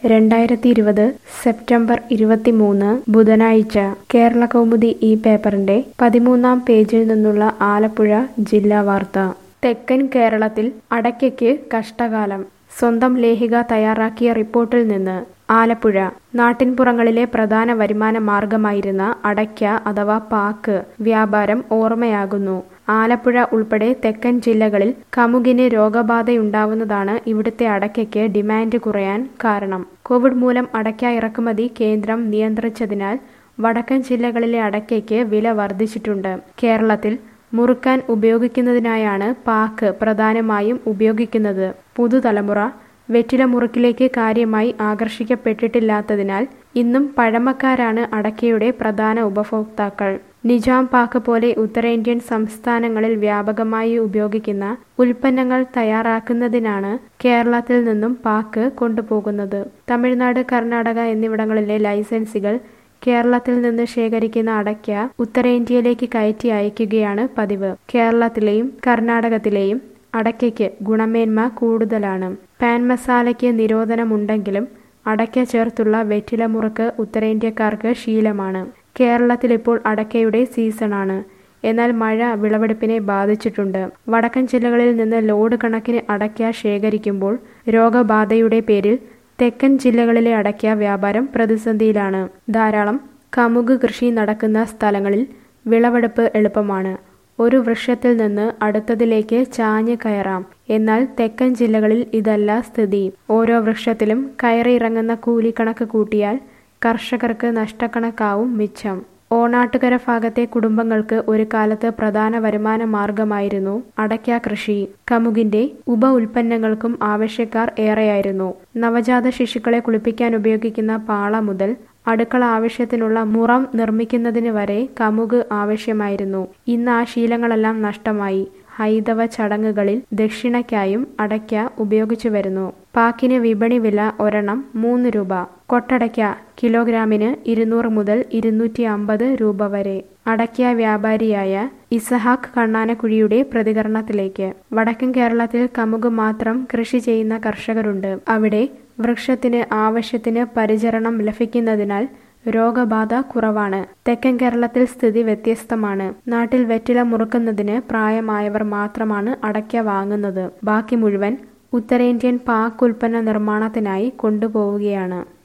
രണ്ടായിരത്തി ഇരുപത് സെപ്റ്റംബർ ഇരുപത്തിമൂന്ന് ബുധനാഴ്ച കേരള കൗമുദി ഈ പേപ്പറിന്റെ പതിമൂന്നാം പേജിൽ നിന്നുള്ള ആലപ്പുഴ ജില്ലാ വാർത്ത തെക്കൻ കേരളത്തിൽ അടയ്ക്കയ്ക്ക് കഷ്ടകാലം സ്വന്തം ലേഖിക തയ്യാറാക്കിയ റിപ്പോർട്ടിൽ നിന്ന് ആലപ്പുഴ നാട്ടിൻപുറങ്ങളിലെ പ്രധാന വരുമാന മാർഗമായിരുന്ന അടയ്ക്ക അഥവാ പാക്ക് വ്യാപാരം ഓർമ്മയാകുന്നു ആലപ്പുഴ ഉൾപ്പെടെ തെക്കൻ ജില്ലകളിൽ കമുകിന് രോഗബാധയുണ്ടാവുന്നതാണ് ഇവിടുത്തെ അടയ്ക്കയ്ക്ക് ഡിമാൻഡ് കുറയാൻ കാരണം കോവിഡ് മൂലം അടയ്ക്ക ഇറക്കുമതി കേന്ദ്രം നിയന്ത്രിച്ചതിനാൽ വടക്കൻ ജില്ലകളിലെ അടയ്ക്കയ്ക്ക് വില വർദ്ധിച്ചിട്ടുണ്ട് കേരളത്തിൽ മുറുക്കാൻ ഉപയോഗിക്കുന്നതിനായാണ് പാക്ക് പ്രധാനമായും ഉപയോഗിക്കുന്നത് പുതുതലമുറ വെറ്റില മുറുക്കിലേക്ക് കാര്യമായി ആകർഷിക്കപ്പെട്ടിട്ടില്ലാത്തതിനാൽ ഇന്നും പഴമക്കാരാണ് അടയ്ക്കയുടെ പ്രധാന ഉപഭോക്താക്കൾ നിജാം പാക്ക് പോലെ ഉത്തരേന്ത്യൻ സംസ്ഥാനങ്ങളിൽ വ്യാപകമായി ഉപയോഗിക്കുന്ന ഉൽപ്പന്നങ്ങൾ തയ്യാറാക്കുന്നതിനാണ് കേരളത്തിൽ നിന്നും പാക്ക് കൊണ്ടുപോകുന്നത് തമിഴ്നാട് കർണാടക എന്നിവിടങ്ങളിലെ ലൈസൻസുകൾ കേരളത്തിൽ നിന്ന് ശേഖരിക്കുന്ന അടയ്ക്ക ഉത്തരേന്ത്യയിലേക്ക് കയറ്റി അയക്കുകയാണ് പതിവ് കേരളത്തിലെയും കർണാടകത്തിലെയും അടയ്ക്കയ്ക്ക് ഗുണമേന്മ കൂടുതലാണ് പാൻ മസാലയ്ക്ക് നിരോധനമുണ്ടെങ്കിലും അടയ്ക്ക ചേർത്തുള്ള വെറ്റില മുറുക്ക് ഉത്തരേന്ത്യക്കാർക്ക് ശീലമാണ് കേരളത്തിലിപ്പോൾ അടയ്ക്കയുടെ സീസണാണ് എന്നാൽ മഴ വിളവെടുപ്പിനെ ബാധിച്ചിട്ടുണ്ട് വടക്കൻ ജില്ലകളിൽ നിന്ന് ലോഡ് കണക്കിന് അടയ്ക്ക ശേഖരിക്കുമ്പോൾ രോഗബാധയുടെ പേരിൽ തെക്കൻ ജില്ലകളിലെ അടയ്ക്ക വ്യാപാരം പ്രതിസന്ധിയിലാണ് ധാരാളം കമുക് കൃഷി നടക്കുന്ന സ്ഥലങ്ങളിൽ വിളവെടുപ്പ് എളുപ്പമാണ് ഒരു വൃക്ഷത്തിൽ നിന്ന് അടുത്തതിലേക്ക് ചാഞ്ഞ് കയറാം എന്നാൽ തെക്കൻ ജില്ലകളിൽ ഇതല്ല സ്ഥിതി ഓരോ വൃക്ഷത്തിലും കയറിയിറങ്ങുന്ന കൂലിക്കണക്ക് കൂട്ടിയാൽ കർഷകർക്ക് നഷ്ടക്കണക്കാവും മിച്ചം ഓണാട്ടുകര ഭാഗത്തെ കുടുംബങ്ങൾക്ക് ഒരു കാലത്ത് പ്രധാന വരുമാന മാർഗമായിരുന്നു അടയ്ക്ക കൃഷി കമുകിന്റെ ഉപ ഉൽപ്പന്നങ്ങൾക്കും ആവശ്യക്കാർ ഏറെയായിരുന്നു നവജാത ശിശുക്കളെ കുളിപ്പിക്കാൻ ഉപയോഗിക്കുന്ന പാള മുതൽ അടുക്കള ആവശ്യത്തിനുള്ള മുറം നിർമ്മിക്കുന്നതിന് വരെ കമുക് ആവശ്യമായിരുന്നു ഇന്ന് ആ ശീലങ്ങളെല്ലാം നഷ്ടമായി ഹൈന്ദവ ചടങ്ങുകളിൽ ദക്ഷിണയ്ക്കായും അടയ്ക്ക ഉപയോഗിച്ചു വരുന്നു പാക്കിന് വിപണി വില ഒരെണ്ണം മൂന്ന് രൂപ കൊട്ടടയ്ക്ക കിലോഗ്രാമിന് ഇരുന്നൂറ് മുതൽ ഇരുന്നൂറ്റി അമ്പത് രൂപ വരെ അടയ്ക്ക വ്യാപാരിയായ ഇസഹാക്ക് കണ്ണാനക്കുഴിയുടെ പ്രതികരണത്തിലേക്ക് വടക്കൻ കേരളത്തിൽ കമുക് മാത്രം കൃഷി ചെയ്യുന്ന കർഷകരുണ്ട് അവിടെ വൃക്ഷത്തിന് ആവശ്യത്തിന് പരിചരണം ലഭിക്കുന്നതിനാൽ രോഗബാധ കുറവാണ് തെക്കൻ കേരളത്തിൽ സ്ഥിതി വ്യത്യസ്തമാണ് നാട്ടിൽ വെറ്റില മുറുക്കുന്നതിന് പ്രായമായവർ മാത്രമാണ് അടയ്ക്ക വാങ്ങുന്നത് ബാക്കി മുഴുവൻ ഉത്തരേന്ത്യൻ പാക്ക് ഉൽപ്പന്ന നിർമ്മാണത്തിനായി കൊണ്ടുപോവുകയാണ്